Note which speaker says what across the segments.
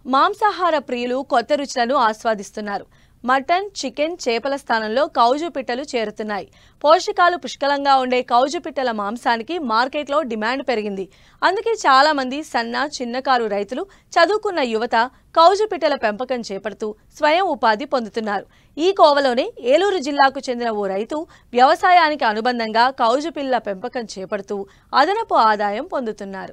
Speaker 1: మాంసాహార ప్రియులు కొత్త రుచులను ఆస్వాదిస్తున్నారు మటన్ చికెన్ చేపల స్థానంలో కౌజు పిట్టలు చేరుతున్నాయి పోషకాలు పుష్కలంగా ఉండే కౌజు పిట్టల మాంసానికి మార్కెట్లో డిమాండ్ పెరిగింది అందుకే చాలా మంది సన్న చిన్నకారు రైతులు చదువుకున్న యువత కౌజు పిట్టల పెంపకం చేపడుతూ స్వయం ఉపాధి పొందుతున్నారు ఈ కోవలోనే ఏలూరు జిల్లాకు చెందిన ఓ రైతు వ్యవసాయానికి అనుబంధంగా కౌజు పిల్ల పెంపకం చేపడుతూ అదనపు ఆదాయం పొందుతున్నారు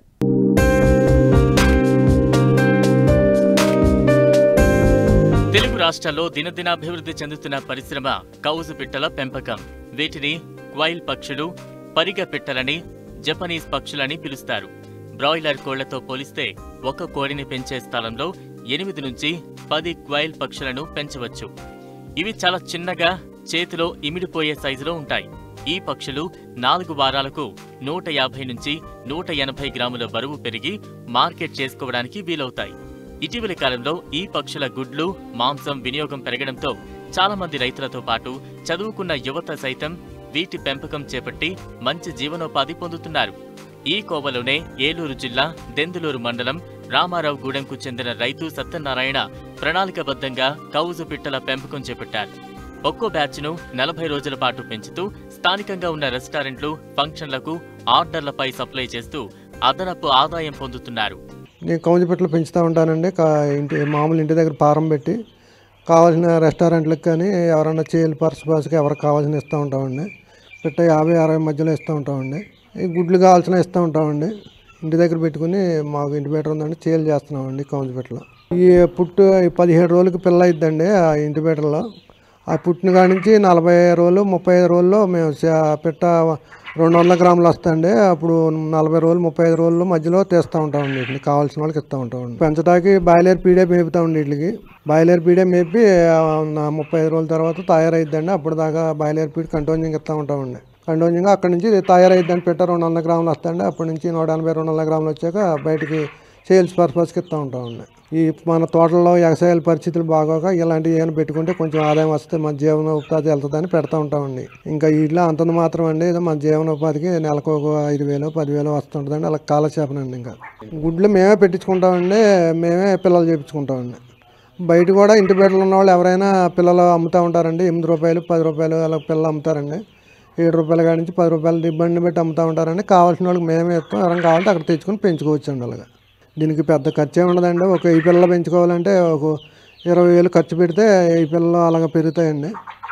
Speaker 2: తెలుగు రాష్ట్రాల్లో దినదినాభివృద్ధి చెందుతున్న పరిశ్రమ కౌజు పిట్టల పెంపకం వీటిని క్వైల్ పక్షులు పరిగ పిట్టలని జపనీస్ పక్షులని పిలుస్తారు బ్రాయిలర్ కోళ్లతో పోలిస్తే ఒక కోడిని పెంచే స్థలంలో ఎనిమిది నుంచి పది క్వైల్ పక్షులను పెంచవచ్చు ఇవి చాలా చిన్నగా చేతిలో ఇమిడిపోయే సైజులో ఉంటాయి ఈ పక్షులు నాలుగు వారాలకు నూట యాభై నుంచి నూట ఎనభై గ్రాముల బరువు పెరిగి మార్కెట్ చేసుకోవడానికి వీలవుతాయి ఇటీవలి కాలంలో ఈ పక్షుల గుడ్లు మాంసం వినియోగం పెరగడంతో చాలా మంది రైతులతో పాటు చదువుకున్న యువత సైతం వీటి పెంపకం చేపట్టి మంచి జీవనోపాధి పొందుతున్నారు ఈ కోవలోనే ఏలూరు జిల్లా దెందులూరు మండలం రామారావు గూడెంకు చెందిన రైతు సత్యనారాయణ ప్రణాళికబద్ధంగా కౌజు పిట్టల పెంపకం చేపట్టారు ఒక్కో బ్యాచ్ను నలభై రోజుల పాటు పెంచుతూ స్థానికంగా ఉన్న రెస్టారెంట్లు ఫంక్షన్లకు ఆర్డర్లపై సప్లై చేస్తూ అదనపు ఆదాయం పొందుతున్నారు
Speaker 3: నేను కౌంజిపెట్టలు పెంచుతూ ఉంటానండి కా ఇంటి మామూలు ఇంటి దగ్గర పారం పెట్టి కావాల్సిన రెస్టారెంట్లకు కానీ ఎవరైనా చేలు పర్స్ పర్స్కి ఎవరికి కావాల్సిన ఇస్తూ ఉంటామండి పెట్ట యాభై అరవై మధ్యలో ఇస్తూ ఉంటామండి ఈ గుడ్లు కావాల్సిన ఇస్తూ ఉంటామండి ఇంటి దగ్గర పెట్టుకుని మాకు ఇంటి బెటర్ ఉందండి చేలు చేస్తున్నామండి కౌంజిపెట్టలో ఈ పుట్టు ఈ పదిహేడు రోజులకి పిల్ల అయిద్దండి ఆ ఇంటి బెటర్లో ఆ పుట్టిన కాడి నుంచి నలభై రోజులు ముప్పై ఐదు రోజుల్లో మేము చ- పిట్ట రెండు వందల గ్రాములు వస్తాయండి అప్పుడు నలభై రోజులు ముప్పై ఐదు రోజులు మధ్యలో తీస్తూ ఉంటామండి వీటిని కావాల్సిన వాళ్ళకి ఇస్తూ ఉంటామండి పెంచడానికి బాయిలర్ పీడే మేపుతామండి వీటికి బాయిలర్ పీడే మేపి ఆ, నా ముప్పై ఐదు రోజుల తర్వాత తయారైద్దండి అప్పుడు దాకా బాయిలర్ పీడ్ కంటోనింగ్ ఇస్తూ ఉంటామండి కంటోనింగ్ అక్కడ నుంచి తయారైద్దని పెట్ట రెండు వందల గ్రాములు వస్తాయండి అప్పటి నుంచి నూట ఎనభై రెండు వందల గ్రాములు వచ్చాక బయటికి సేల్స్ పర్పస్కి ఇస్తూ ఉంటామండి ఈ మన తోటల్లో వ్యవసాయాల పరిస్థితులు బాగోక ఇలాంటివి ఏమైనా పెట్టుకుంటే కొంచెం ఆదాయం వస్తే మన జీవనోపాధి వెళ్తుందని పెడతా ఉంటామండి ఇంకా ఇట్లా అంతంత మాత్రం అండి ఏదో మన జీవనోపాధికి నెలకు ఒక ఐదు వేలు పదివేలు వస్తుంటుందండి అలా కాలక్షేపనండి ఇంకా గుడ్లు మేమే పెట్టించుకుంటామండి మేమే పిల్లలు చేపించుకుంటామండి బయట కూడా ఇంటి బయటలో ఉన్న వాళ్ళు ఎవరైనా పిల్లలు అమ్ముతూ ఉంటారండి ఎనిమిది రూపాయలు పది రూపాయలు అలా పిల్లలు అమ్ముతారండి ఏడు రూపాయల కాడి నుంచి పది రూపాయలు ఇబ్బంది పెట్టి అమ్ముతూ ఉంటారండి కావాల్సిన వాళ్ళకి మేమే ఇస్తాం ఎవరైనా కావాలంటే అక్కడ తెచ్చుకొని పెంచుకోవచ్చు అండి అలాగా దీనికి పెద్ద ఖర్చు ఏమి ఉండదండి ఒక ఈ పిల్లలు పెంచుకోవాలంటే ఒక ఇరవై వేలు ఖర్చు పెడితే ఈ పిల్లలు అలాగ పెరుగుతాయండి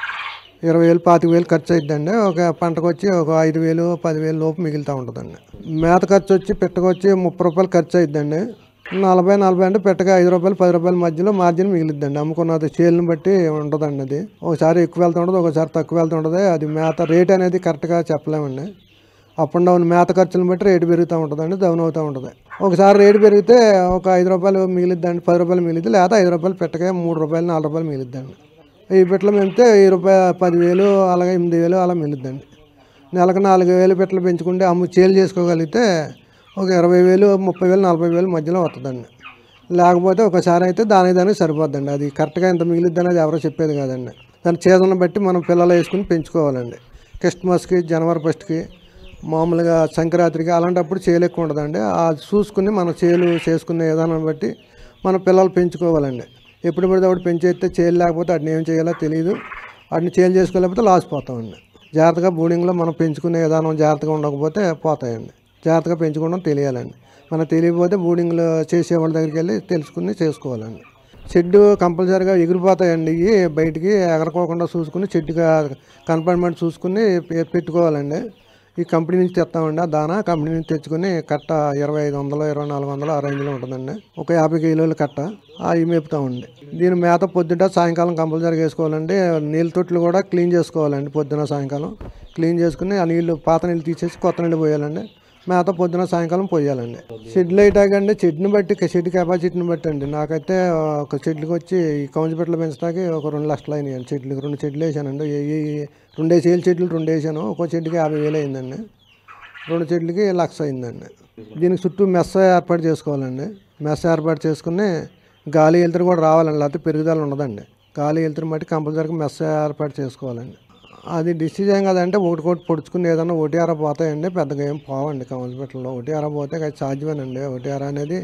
Speaker 3: ఇరవై వేలు పాతిక వేలు ఖర్చు అయిద్దండి ఒక పంటకు వచ్చి ఒక ఐదు వేలు పదివేలు లోపు మిగులుతూ ఉంటుందండి మేత ఖర్చు వచ్చి పెట్టకొచ్చి ముప్పై రూపాయలు ఖర్చు అయిద్దండి నలభై నలభై అంటే పెట్టగా ఐదు రూపాయలు పది రూపాయల మధ్యలో మార్జిన్ మిగిలిద్దండి అమ్ముకున్నది చేలను బట్టి ఉంటుందండి అది ఒకసారి ఎక్కువ వెళ్తూ ఉంటుంది ఒకసారి తక్కువ వెళ్తూ ఉంటుంది అది మేత రేట్ అనేది కరెక్ట్గా చెప్పలేమండి అప్ అండ్ డౌన్ మేత ఖర్చులను బట్టి రేటు పెరుగుతూ ఉంటుందండి డౌన్ అవుతూ ఉంటుంది ఒకసారి రేటు పెరిగితే ఒక ఐదు రూపాయలు మిగిలిద్దండి పది రూపాయలు మిగిలిద్ది లేదా ఐదు రూపాయలు పెట్టగా మూడు రూపాయలు నాలుగు రూపాయలు మిగిలిద్దండి ఈ పెట్టలు పెంచితే ఈ రూపాయ పదివేలు అలాగే ఎనిమిది వేలు అలా మిగిలిద్దండి నెలకు నాలుగు వేలు పెట్టలు పెంచుకుంటే అమ్ము చేలు చేసుకోగలిగితే ఒక ఇరవై వేలు ముప్పై వేలు నలభై వేలు మధ్యలో వస్తుందండి లేకపోతే ఒకసారి అయితే దానికి దానికి సరిపోద్దండి అది కరెక్ట్గా ఎంత మిగిలిద్ది అనేది ఎవరో చెప్పేది కాదండి దాని సీజన్ బట్టి మనం పిల్లలు వేసుకుని పెంచుకోవాలండి క్రిస్మస్కి జనవరి ఫస్ట్కి మామూలుగా సంక్రాంతికి అలాంటప్పుడు చేలు ఎక్కువ ఉండదండి ఆ చూసుకుని మనం చేలు చేసుకునే విధానం బట్టి మన పిల్లలు పెంచుకోవాలండి ఎప్పుడు పడితే అప్పుడు పెంచేస్తే చేలు లేకపోతే వాటిని ఏం చేయాలో తెలియదు వాటిని చేలు చేసుకోలేకపోతే లాస్ పోతామండి జాగ్రత్తగా బోర్డింగ్లో మనం పెంచుకునే విధానం జాగ్రత్తగా ఉండకపోతే పోతాయండి జాగ్రత్తగా పెంచుకోవడం తెలియాలండి మనకు తెలియకపోతే బోర్డింగ్లో చేసేవాళ్ళ దగ్గరికి వెళ్ళి తెలుసుకుని చేసుకోవాలండి షెడ్ కంపల్సరీగా ఎగిరిపోతాయండి ఇవి బయటికి ఎగరకోకుండా చూసుకుని షెడ్గా కన్ఫైన్మెంట్ చూసుకుని పె- పెట్టుకోవాలండి ఈ కంపెనీ నుంచి తెస్తామండి ఆ దానా కంపెనీ నుంచి తెచ్చుకుని కట్ట ఇరవై ఐదు వందలు ఇరవై నాలుగు వందలు ఆ రేంజ్లో ఉంటుందండి ఒక యాభై కిలోల కట్ట అవి మేపుతామండి దీని మేత పొద్దుట సాయంకాలం కంపల్సరీగా వేసుకోవాలండి నీళ్ళ తొట్లు కూడా క్లీన్ చేసుకోవాలండి పొద్దున సాయంకాలం క్లీన్ చేసుకుని ఆ నీళ్ళు పాత నీళ్ళు తీసేసి కొత్త నీళ్ళు పోయాలండి మేత పొద్దున సాయంకాలం పోయాలండి షెడ్లు వేయటాకండి షెడ్ని బట్టి షెడ్ కెపాసిటీని బట్టి అండి నాకైతే ఒక షెడ్లకి వచ్చి ఈ కౌంజిపెట్టలు పెంచడానికి ఒక రెండు లక్షలు అయినాయండి షెడ్లకి రెండు షెడ్లు వేసానండి ఈ- ఈ రెండు వేసేలు షెడ్లు రెండు వేసాను ఒక్కో షెడ్కి యాభై వేలు అయిందండి రెండు చెట్లకి లక్ష అయిందండి దీనికి చుట్టూ మెస్స ఏర్పాటు చేసుకోవాలండి మెస్స ఏర్పాటు చేసుకుని గాలి వెళ్తురు కూడా రావాలండి లేకపోతే పెరుగుదల ఉండదండి గాలి వెళ్తురు బట్టి కంపల్సరీగా మెస్స ఏర్పాటు చేసుకోవాలండి అది డిసీజ్ ఏం కదంటే ఒకటి ఒకటి పొడుచుకుని ఏదైనా ఒకటి అర పోతాయండి పెద్దగా ఏం పోవండి కమలపెట్టలో ఒకటి అర పోతే అది సాధ్యమేనండి ఒకటి అర అనేది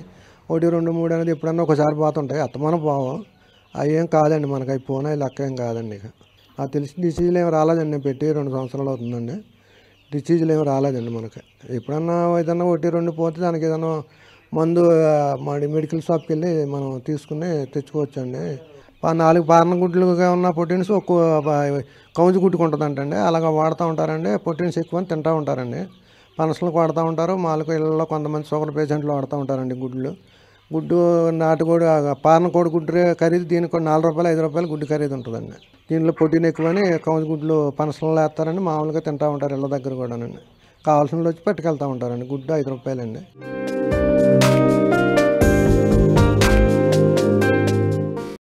Speaker 3: ఒకటి రెండు మూడు అనేది ఎప్పుడన్నా ఒకసారి పోతుంటాయి అత్తమానం పోవు అవి ఏం కాదండి మనకి అవి పోనా లెక్క ఏం కాదండి ఇక నాకు తెలిసి డిసీజులు ఏమి రాలేదండి నేను పెట్టి రెండు సంవత్సరాలు అవుతుందండి డిసీజులు ఏమి రాలేదండి మనకి ఎప్పుడన్నా ఏదన్నా ఒకటి రెండు పోతే దానికి ఏదైనా మందు ఆ, మన మెడికల్ షాప్కి వెళ్ళి మనం తీసుకుని తెచ్చుకోవచ్చండి పా- నాలుగు పారణ గుడ్లుగా ఉన్న ప్రోటీన్స్ ఒక్కో కౌజు గుట్టుకుంటుందంటండి అలాగ వాడుతూ ఉంటారండి ప్రోటీన్స్ ఎక్కువ అని తింటూ ఉంటారండి పనసలకు వాడుతూ ఉంటారు మాలకు ఇళ్ళలో కొంతమంది షుగర్ పేషెంట్లు వాడుతూ ఉంటారండి గుడ్లు గుడ్డు నాటుకోడి పారణ కోడి గుడ్డు రే- ఖరీదు దీనికి కూడా నాలుగు రూపాయలు ఐదు రూపాయలు గుడ్డు ఖరీదు ఉంటుందండి దీనిలో ప్రోటీన్ ఎక్కువని కౌజు గుడ్లు పనసలు వేస్తారండి మామూలుగా తింటూ ఉంటారు ఇళ్ళ దగ్గర కూడానండి కావాల్సిన వచ్చి పట్టుకెళ్తూ ఉంటారండి గుడ్డు ఐదు రూపాయలండి